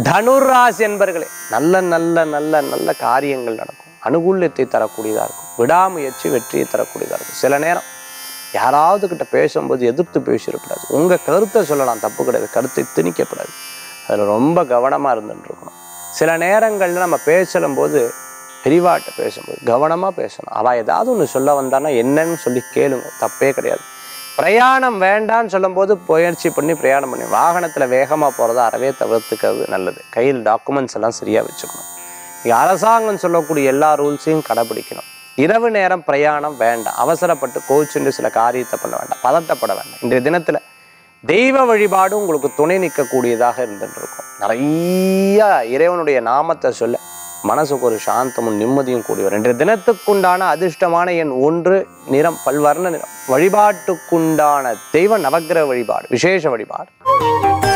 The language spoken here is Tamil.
தனுராசி என்பர்களே நல்ல நல்ல நல்ல நல்ல காரியங்கள் நடக்கும் அனுகூல்யத்தை தரக்கூடியதாக இருக்கும் விடாமுயற்சி வெற்றியை தரக்கூடியதாக இருக்கும் சில நேரம் யாராவது கிட்ட பேசும்போது எதிர்த்து பேசிடக்கூடாது உங்கள் கருத்தை சொல்லலாம் தப்பு கிடையாது கருத்தை திணிக்கக்கூடாது அதில் ரொம்ப கவனமாக இருந்துட்டு இருக்கணும் சில நேரங்களில் நம்ம பேசும்போது பெரிவாட்ட பேசும்போது கவனமாக பேசணும் அவள் ஏதாவது ஒன்று சொல்ல வந்தான்னா என்னன்னு சொல்லி கேளுங்க தப்பே கிடையாது பிரயாணம் வேண்டான்னு சொல்லும்போது முயற்சி பண்ணி பிரயாணம் பண்ணி வாகனத்தில் வேகமாக போகிறத அறவே தவிர்த்துக்கிறது நல்லது கையில் டாக்குமெண்ட்ஸ் எல்லாம் சரியாக வச்சுக்கணும் இங்க அரசாங்கம் சொல்லக்கூடிய எல்லா ரூல்ஸையும் கடைபிடிக்கணும் இரவு நேரம் பிரயாணம் வேண்டாம் அவசரப்பட்டு கோச்சுண்டு சில காரியத்தை பண்ண வேண்டாம் பதட்டப்பட வேண்டாம் இன்றைய தினத்தில் தெய்வ வழிபாடு உங்களுக்கு துணை நிற்கக்கூடியதாக இருந்துட்டு இருக்கும் நிறைய இறைவனுடைய நாமத்தை சொல்ல மனசுக்கு ஒரு சாந்தமும் நிம்மதியும் கூடி வரும் இன்றைய தினத்துக்குண்டான அதிர்ஷ்டமான எண் ஒன்று நிறம் பல்வர்ண நிறம் வழிபாட்டுக்குண்டான தெய்வ நவக்கிரக வழிபாடு விசேஷ வழிபாடு